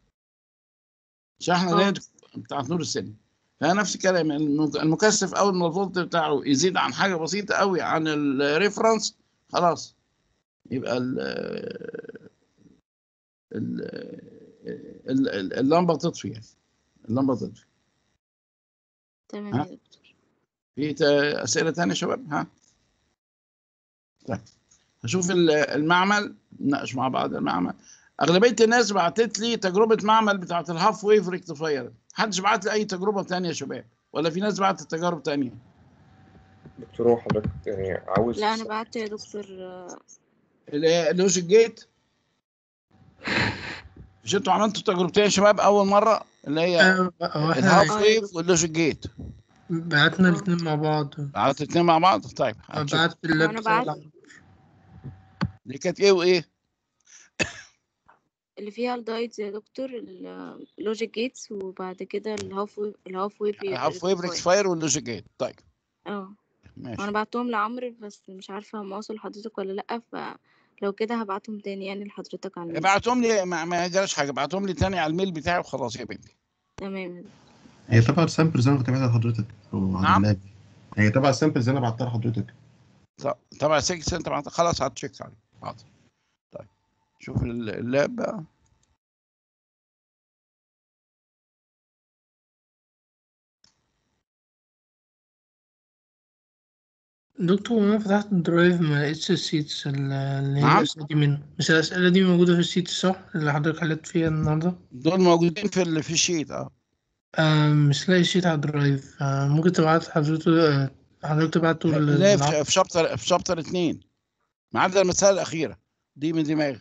شرحنا اه. دايره بتاعت نور السلم فهي نفس الكلام المك- المكثف اول ما الفولت بتاعه يزيد عن حاجه بسيطه قوي عن الريفرنس خلاص يبقى ال ال ال- ال- اللمبه تطفي يعني اللمبه تطفي تمام ها؟ يا دكتور في تا- اسئله ثانيه يا شباب ها طيب هشوف ال- المعمل نناقش مع بعض المعمل اغلبيه الناس بعتت لي تجربه معمل بتاعت الهاف ويف ريكتيفاير محدش بعت لي اي تجربه ثانيه يا شباب ولا في ناس بعتت تجارب ثانيه دكتور هو حضرتك يعني عاوز لا انا بعت يا دكتور آه، اللوجيك جيت مش انتوا عملتوا تجربتين يا شباب اول مره اللي هي آه، هو الهاف احنا آه يا ويف واللوجيك جيت بعتنا الاتنين مع بعض بعت الاثنين مع بعض طيب هنشوف. بعت في اللاب وأنا بتاع بعت- العمل. دي كانت ايه وايه اللي فيها الدايتس يا دكتور اللوجيك جيتس وبعد كده الهاف ويف الهاف ويف الهاف ويف ريكتيفاير واللوجيك جيت طيب اه ماشي انا بعتهم لعمرو بس مش عارفه هم وصلوا لحضرتك ولا لا فلو لو كده هبعتهم تاني يعني لحضرتك على الميل ابعتهم لي ما, ما جراش حاجه ابعتهم لي تاني على الميل بتاعي وخلاص يا بنتي تمام هي تبع السامبلز انا كنت بعتها لحضرتك او على نعم. اللاب هي تبع السامبلز انا بعتها لحضرتك ط- طبعا 6 انت بعت- خلاص هتشيك عليه حاضر طيب شوف ال- اللاب بقى دكتور انا فتحت الدرايف ما لقيتش السيتس اللي هي نعم. الاسئله دي منه مش الاسئله دي موجوده في السيتس صح اللي حضرتك حلت فيها النهارده دول موجودين في ال- في الشيت اه آه مش لاقي الشيت على الدرايف آه ممكن تبعت حضرتك آه حضرتك تبعته لل- لا للع- في في شابتر في شابتر اثنين ما عدا المسألة الأخيرة دي من دماغي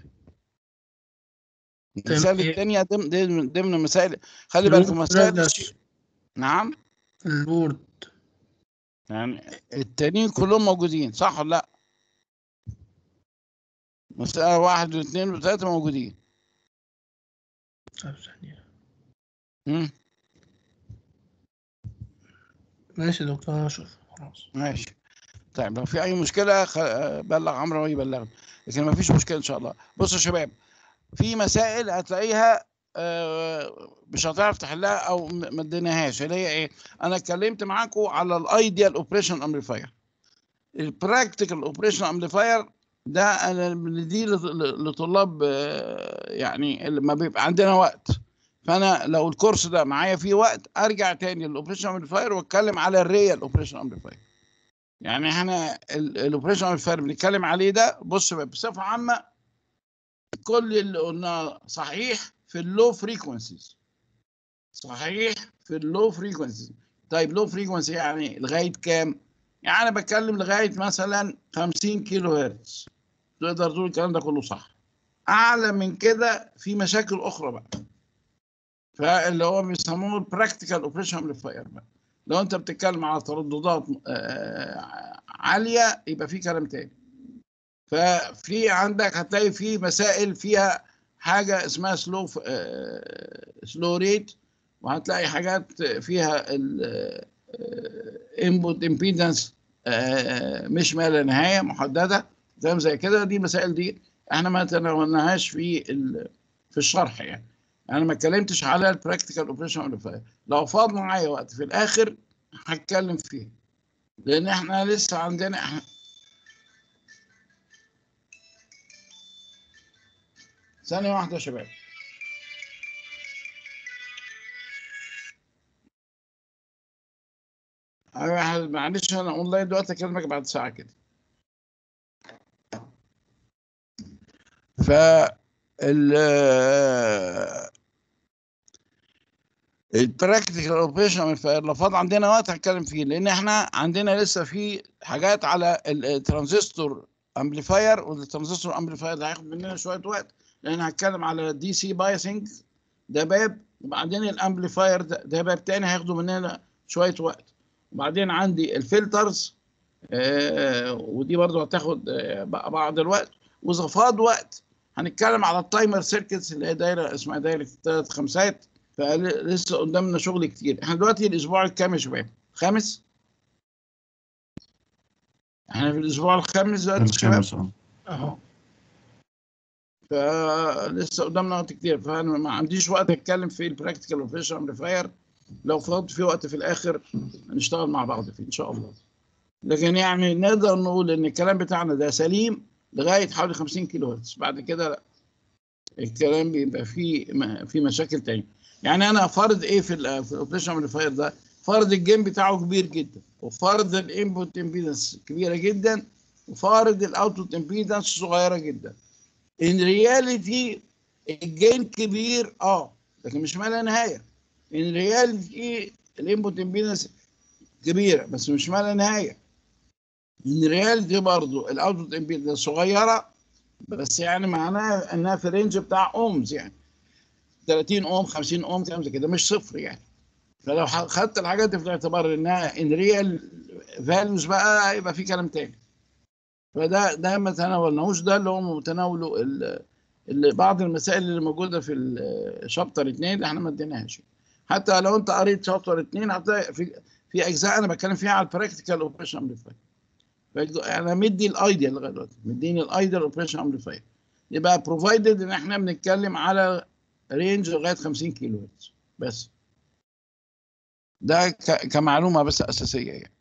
المسائل إيه؟ الثانية ضمن ضمن ضمن مسائل خلي بالك الوورد مسائل ده- الش- نعم الوورد يعني التانيين كلهم موجودين صح ولا لا؟ مسألة واحد واثنين وثلاثة موجودين طيب ثانية. مم. ماشي يا دكتور انا اشوف خلاص ماشي طيب لو في أي مشكلة خ... بلغ عمرو ويبلغني لكن ما فيش مشكلة إن شاء الله بصوا يا شباب في مسائل هتلاقيها آه، مش هتعرف تحلها او م- ما اديناهاش اللي هي ايه انا اتكلمت معاكم على الايديال اوبريشن امبليفاير البراكتيكال اوبريشن امبليفاير ده انا بنديه لط- لطلاب آه، يعني لما بيبقى عندنا وقت فانا لو الكورس ده معايا فيه وقت ارجع تاني للاوبريشن امبليفاير واتكلم على الريال اوبريشن امبليفاير يعني احنا الاوبريشن امبليفاير بنتكلم عليه ده بص بقى بصفه عامه كل اللي قلناه صحيح في اللو فريكونسيز صحيح في اللو فريكونسيز طيب لو فريكونسي يعني لغايه كام؟ يعني انا بتكلم لغايه مثلا 50 كيلو هرتز تقدر تقول الكلام ده كله صح اعلى من كده في مشاكل اخرى بقى فاللي هو بيسموه البراكتيكال اوبريشن امبليفاير بقى لو انت بتتكلم على ترددات آه، عاليه يبقى في كلام تاني ففي عندك هتلاقي في مسائل فيها حاجه اسمها سلو سلو ريت وهتلاقي حاجات فيها الانبوت امبيدنس مش ما لا نهايه محدده كلام زي كده دي المسائل دي احنا ما تناولناهاش في ال- في الشرح يعني انا ما اتكلمتش على البراكتيكال اوبريشن امبليفاير لو فاض معايا وقت في الاخر هتكلم فيه لان احنا لسه عندنا احنا ثانية واحدة يا شباب أيوة يا حبيبي، معلش أنا أونلاين دلوقتي أكلمك بعد ساعة كده ف ال البراكتيكال اوبريشن لو فاض عندنا وقت هنتكلم فيه لان احنا عندنا لسه في حاجات على الترانزستور امبليفاير والترانزستور امبليفاير ده هياخد مننا شويه وقت لان هتكلم على دي سي بايسنج ده باب وبعدين الامبليفاير ده, ده باب تاني هياخدوا مننا شويه وقت وبعدين عندي الفلترز آه ودي برضو هتاخد آه بقى بعض الوقت واذا فاض وقت هنتكلم على التايمر سيركتس اللي هي دايره اسمها دايره ثلاث خمسات فلسه قدامنا شغل كتير احنا دلوقتي الاسبوع الكام يا شباب؟ خامس؟ احنا في الاسبوع الخامس دلوقتي يا شباب الخامس اه اهو فلسه قدامنا وقت كتير فانا ما عنديش وقت اتكلم في البراكتيكال اوبريشن امبليفاير لو فاض في وقت في الاخر نشتغل مع بعض فيه ان شاء الله لكن يعني نقدر نقول ان الكلام بتاعنا ده سليم لغايه حوالي 50 كيلو هرتز بعد كده لا الكلام بيبقى فيه م- في مشاكل تانية يعني انا فرض ايه في ال في الاوبريشن امبليفاير ده فرض الجيم بتاعه كبير جدا وفرض الانبوت امبيدنس كبيره جدا وفارض الاوتبوت امبيدنس صغيره جدا ان رياليتي الجين كبير اه لكن مش ما لا نهايه ان رياليتي الانبوت امبيدنس كبيره بس مش ما لا نهايه ان رياليتي برضه الاوتبوت امبيدنس صغيره بس يعني معناها انها في رينج بتاع اومز يعني 30 اوم 50 اوم كلام زي كده مش صفر يعني فلو ح- خدت الحاجات دي في الاعتبار انها ان ريال فاليوز بقى يبقى في كلام تاني فده ده ما تناولناهوش ده اللي هو متناوله ال- اللي بعض المسائل اللي موجوده في الشابتر 2 اللي احنا ما اديناهاش حتى لو انت قريت شابتر 2 هتلاقي في في اجزاء انا بتكلم فيها على البراكتيكال اوبريشن امبليفاير فالج- انا مدي الايديال لغايه دلوقتي مديني الايديال اوبريشن امبليفاير يبقى بروفايدد ان احنا بنتكلم على رينج لغايه 50 كيلو هرتز بس ده ك- كمعلومه بس اساسيه يعني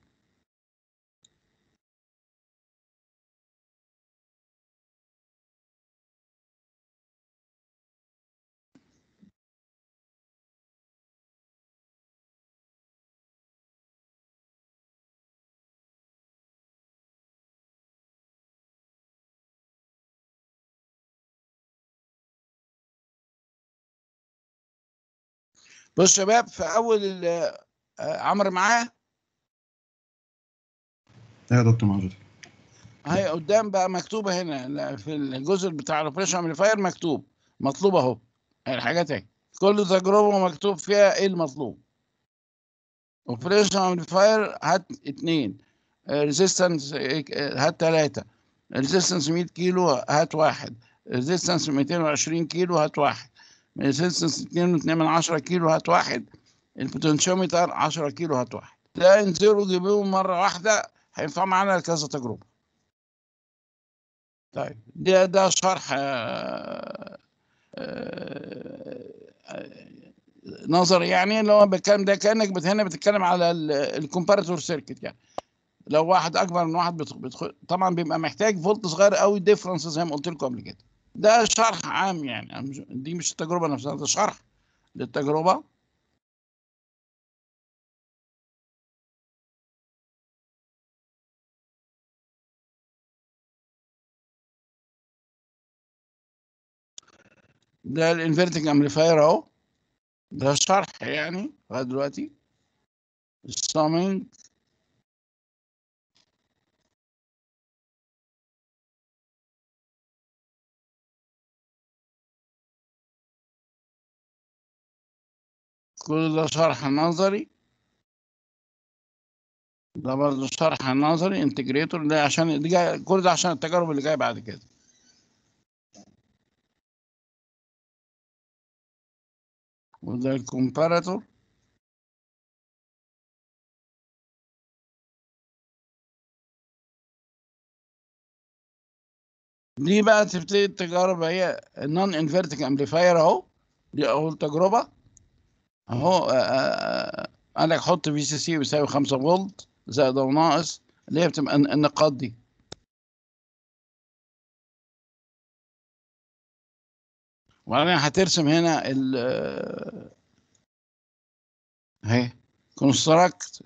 بص يا شباب في اول ال- آه، عمرو معاه ايوه يا دكتور مع حضرتك هي قدام بقى مكتوبه هنا لا، في الجزء بتاع الاوبريشن امبليفاير مكتوب مطلوب اهو الحاجات اهي كل تجربه مكتوب فيها ايه المطلوب اوبريشن امبليفاير هات اتنين ريزيستنس هات تلاته ريزيستنس 100 كيلو هات واحد ريزيستنس 220 كيلو هات واحد ريزيستنس 2.2 من 10 كيلو هات واحد البوتنشيومتر 10 كيلو هات واحد ده انزلوا جيبوهم مره واحده هينفع معانا كذا تجربه طيب ده ده شرح آه، آه، آه، نظري يعني اللي هو بتكلم ده كانك بت- هنا بتتكلم على الكومباراتور سيركت يعني لو واحد اكبر من واحد بتخ... بتخ... طبعا بيبقى محتاج فولت صغير قوي ديفرنس زي ما قلت لكم قبل كده ده شرح عام يعني أنا مش- دي مش التجربه نفسها ده شرح للتجربه ده الانفرتنج امبليفاير اهو ده شرح يعني لغايه دلوقتي السامينج كل ده شرح نظري ده برضه شرح نظري انتجريتور ده عشان دي جاي كل ده عشان التجارب اللي جايه بعد كده وده الكومباراتور دي بقى تبتدي التجارب هي النون انفرتنج امبليفاير اهو دي اول تجربه اهو آه، آه، قال لك حط في سي سي بيساوي 5 فولت زائد او ناقص اللي هي بتبقى الن- النقاط دي وبعدين هترسم هنا ال اهي كونستراكت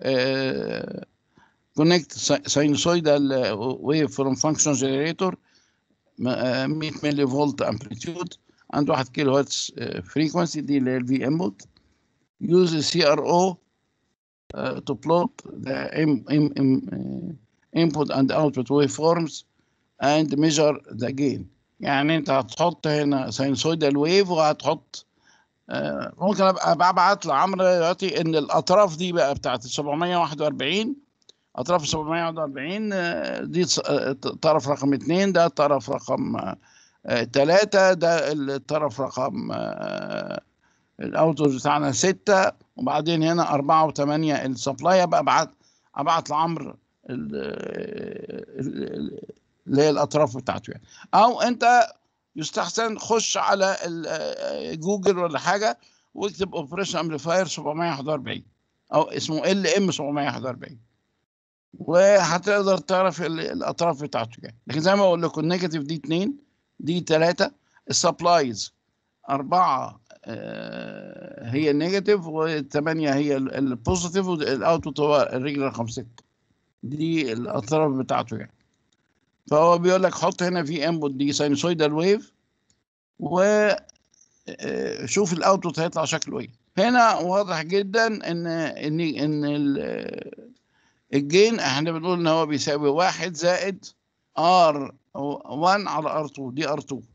كونكت ساينوسويدال ويف فروم فانكشن جنريتور 100 ملي فولت امبليتيود عند 1 كيلو هرتز فريكونسي دي اللي هي الفي انبوت use السي ار او to plot the in, in, in, uh, input and output waveforms and measure the gain يعني انت هتحط هنا ساينسويدال ويف وهتحط آه، ممكن ابقى أبقى ابعت لعمرو دلوقتي ان الاطراف دي بقى بتاعت ال 741 اطراف 741 آه، دي ص- آه، طرف رقم اثنين ده طرف رقم ثلاثة ده الطرف رقم آه، الاوتوز بتاعنا ستة وبعدين هنا أربعة وثمانية السبلاي ابقى ابعت ابعت لعمرو ال- ال- ال- اللي هي الاطراف بتاعته يعني او انت يستحسن خش على ال- آه، جوجل ولا حاجه واكتب اوبريشن امبليفاير 741 او اسمه ال ام 741 وهتقدر تعرف ال- الاطراف بتاعته يعني لكن زي ما اقول لكم النيجاتيف دي 2 دي 3 السبلايز أربعة آه، هي النيجاتيف والثمانية هي ال- البوزيتيف والاوتبوت هو الرجل رقم 6 دي الاطراف بتاعته يعني فهو بيقول لك حط هنا في انبوت دي ساينوسويدال ويف و آه، شوف الاوتبوت هيطلع شكله ايه هنا واضح جدا ان ان ان ال- الجين احنا بنقول ان هو بيساوي واحد زائد ار 1 على ار 2 دي ار 2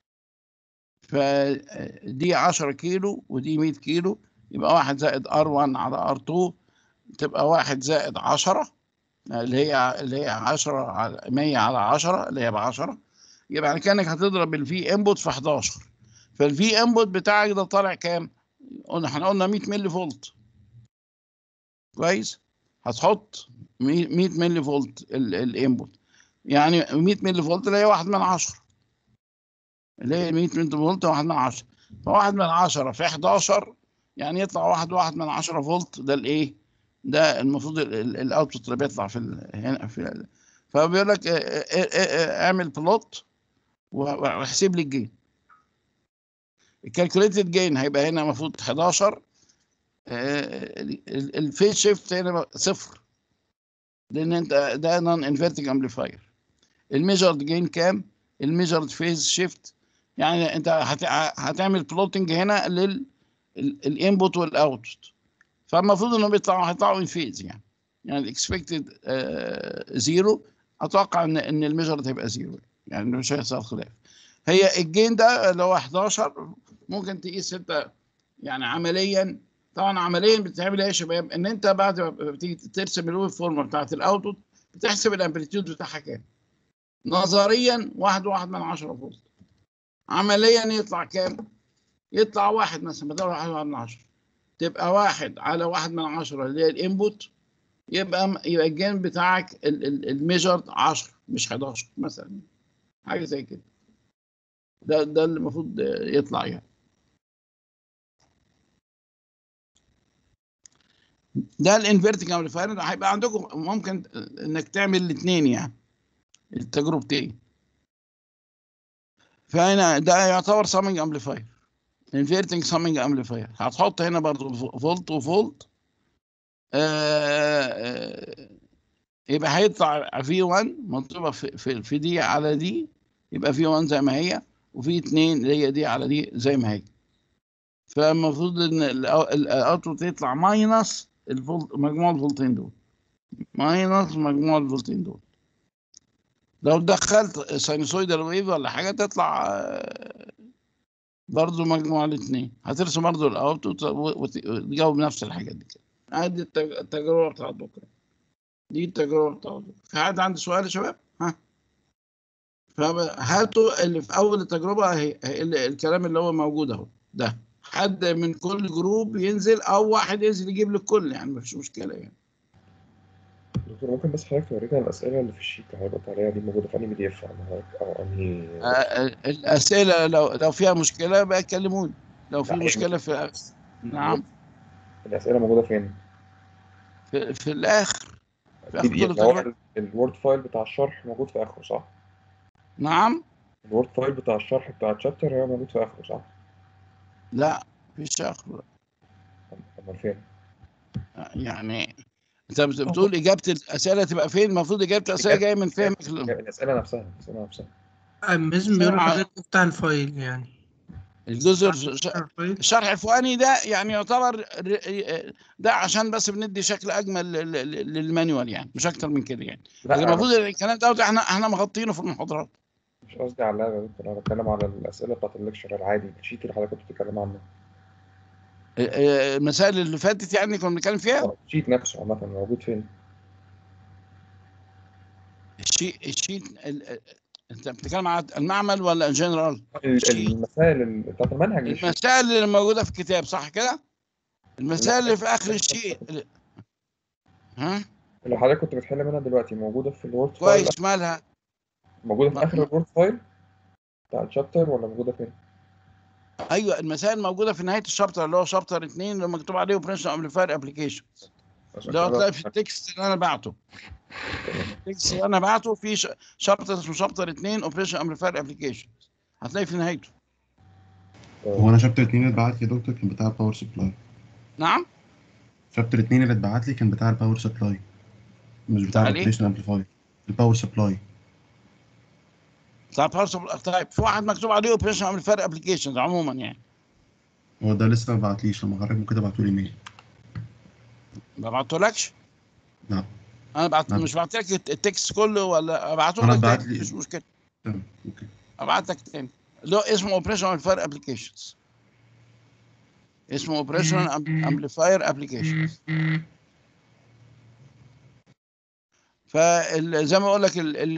فدي 10 كيلو ودي 100 كيلو يبقى واحد زائد ار 1 على ار 2 تبقى واحد زائد 10 اللي هي اللي هي 10 على 100 على 10 اللي هي ب 10 يبقى يعني كانك هتضرب الفي انبوت في 11 فالفي انبوت بتاعك ده طالع كام؟ قلنا احنا قلنا 100 ملي فولت كويس هتحط 100 ملي فولت الانبوت يعني 100 ملي فولت اللي هي 1 من 10 اللي هي 100 ملي فولت 1 من 10 فواحد من 10 في 11 يعني يطلع واحد واحد من 10 فولت ده الايه ده المفروض الاوتبوت اللي بيطلع في ال- هنا في ال- فبيقول لك اه، اه، اه، اعمل بلوت واحسب لي الجين الكالكوليتد جين هيبقى هنا المفروض 11 الفيز شيفت هنا صفر لان انت ده نون انفيرتنج امبليفاير الميجرد جين كام الميجرد فيز شيفت يعني انت هت- هتعمل بلوتنج هنا للانبوت والاوتبوت فالمفروض انهم بيطلعوا هيطلعوا ان فيز يعني يعني الاكسبكتد زيرو اتوقع ان ان الميجرد هيبقى زيرو يعني مش هيحصل خلاف هي الجين ده اللي هو 11 ممكن تقيس انت يعني عمليا طبعا عمليا بتعمل ايه يا شباب ان انت بعد ما بتيجي ترسم الويف فورم بتاعت الاوتبوت بتحسب الامبليتيود بتاعها كام نظريا واحد واحد من عشرة فولت عمليا يطلع كام يطلع واحد مثلا بدل واحد واحد من عشرة تبقى واحد على واحد من عشرة اللي هي الانبوت يبقى يبقى الجين بتاعك الميجرد 10 مش 11 مثلا حاجه زي كده ده ده اللي المفروض يطلع يعني ده الانفيرتنج امبليفاير هيبقى عندكم ممكن انك تعمل الاثنين يعني التجربتين فهنا ده يعتبر سامنج امبليفاير انفيرتنج سامنج امبليفاير هتحط هنا برضو فولت وفولت آه يبقى هيطلع في 1 مطلوبه في, في, في دي على دي يبقى في 1 زي ما هي وفي 2 اللي هي دي على دي زي ما هي فالمفروض ان الاوتبوت يطلع ماينس الفولت مجموع الفولتين دول ماينس مجموع الفولتين دول لو دخلت ساينوسويدال ويف ولا حاجه تطلع برضه مجموع الاثنين هترسم برضه الاوتبوت وتجاوب نفس الحاجات دي كده ادي التجربه بتاعت بكره دي التجربه بتاعت بكره في حد عنده سؤال يا شباب ها فهاتوا اللي في اول التجربه هي الكلام اللي هو موجود اهو ده حد من كل جروب ينزل او واحد ينزل يجيب للكل يعني مفيش مشكله يعني دكتور ممكن بس حضرتك تورينا الأسئلة اللي في الشيت اللي حضرتك عليها دي موجودة في أنهي بي دي إف أو أنهي آه الاسئله لو لو فيها مشكله بقى كلموني لو في لا، مشكله في نعم الأسئلة موجودة فين؟ في, في الاخر في اخر البي دي كل إف هو تجربه الوورد فايل بتاع الشرح موجود في آخره صح؟ نعم الوورد فايل بتاع الشرح بتاع الشابتر هو موجود في آخره صح؟ لا فيش اخر أمال فين؟ يعني انت بت- بتقول اجابه الاسئله تبقى فين المفروض اجابه الاسئله جايه من فهمك لل- الأسئلة نفسها الأسئلة نفسها لازم بيقول بسرعة. حضرتك افتح الفايل يعني الجزء افتح الفايل الشرح الفوقاني ده يعني يعتبر ر- ده عشان بس بندي شكل اجمل لل- لل- للمانيوال يعني مش اكتر من كده يعني لا لكن أنا المفروض الكلام ده احنا احنا مغطينه في المحاضرات مش قصدي على اللعبة يا دكتور أنا بتكلم على الأسئلة بتاعت الليكشر العادي الشيت اللي حضرتك كنت بتتكلم عنه اه، اه، المسائل اللي فاتت يعني كنا بنتكلم فيها اه الشيت نفسه عامة موجود فين؟ الشيء الشيء ال- ال- انت بتتكلم على المعمل ولا جنرال ال- الشيت. المسائل ال- بتاعت المنهج مش المسائل اللي موجوده في الكتاب صح كده المسائل اللي في اخر الشيء ال- ها اللي حضرتك كنت بتحل منها دلوقتي موجودة في الوورد فايل كويس مالها موجودة في ما- آخر الوورد فايل بتاع الشابتر ولا موجودة فين؟ ايوه المسائل موجوده في نهايه الشابتر اللي هو شابتر 2 اللي مكتوب عليه اوبريشن امبليفاير ابلكيشن عشان ده كده- هتلاقي في التكست اللي انا بعته التكست اللي انا بعته في ش- شابتر اسمه شابتر 2 اوبريشن امبليفاير ابلكيشن هتلاقي في نهايته هو انا شابتر 2 اللي اتبعت لي يا دكتور كان بتاع الباور سبلاي نعم شابتر 2 اللي اتبعت لي كان بتاع الباور سبلاي مش بتاع بتاع الإيه؟ الاوبريشن امبليفاير الباور سبلاي بتاع بارسل طيب في واحد مكتوب عليه اوبريشن امبليفاير ابلكيشن عموما يعني هو ده لسه ما بعتليش لما حضرتك ممكن تبعتوا لي ايميل ما بعتهولكش لا انا بعت لا. مش بعت لك التكست كله ولا ابعته أنا لك بعت تاني لي- مش مشكله تمام اوكي ابعت لك تاني اللي هو اسمه اوبريشن امبليفاير ابلكيشنز اسمه اوبريشن امبليفاير ابلكيشنز فزي ما اقول لك ال ال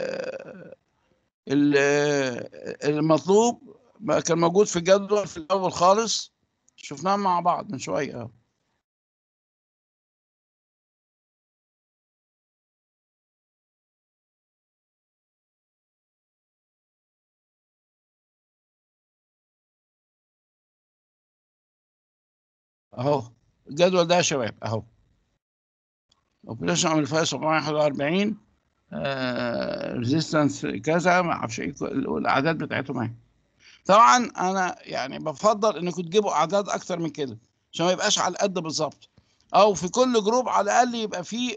ال المطلوب ما كان موجود في الجدول في الاول خالص شفناه مع بعض من شويه اهو الجدول ده يا شباب اهو اوبريشن امبليفاير 741 ريزيستنس كذا ما اعرفش ايه الاعداد بتاعتهم اهي طبعا انا يعني بفضل انكم تجيبوا اعداد اكتر من كده عشان ما يبقاش على القد بالظبط او في كل جروب على الاقل يبقى فيه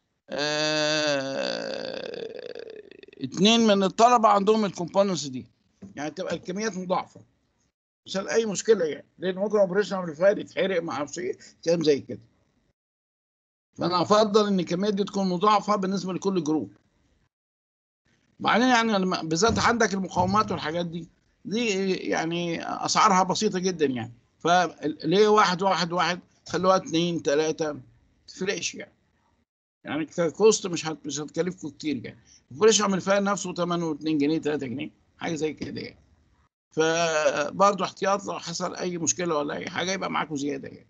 آه، اتنين من الطلبه عندهم الكومبوننتس دي يعني تبقى الكميات مضاعفه عشان اي مشكله يعني لان ممكن اوبريشن امبليفاير يتحرق ما اعرفش ايه كلام زي كده فانا افضل ان الكميات دي تكون مضاعفه بالنسبه لكل جروب بعدين يعني لما بالذات عندك المقاومات والحاجات دي دي يعني اسعارها بسيطه جدا يعني فليه واحد واحد واحد خلوها اتنين تلاته ما تفرقش يعني يعني كوست مش هت مش هتكلفكم كتير يعني الفريش عمل فيها نفسه ثمنه 2 جنيه 3 جنيه حاجه زي كده يعني فبرضه احتياط لو حصل اي مشكله ولا اي حاجه يبقى معاكم زياده يعني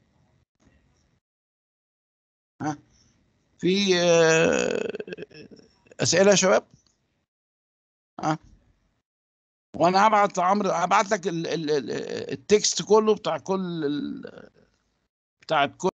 ها في آه، اسئله يا شباب ها وانا هبعت عمرو هبعت لك ال- ال- ال- التكست كله بتاع كل ال- بتاع كل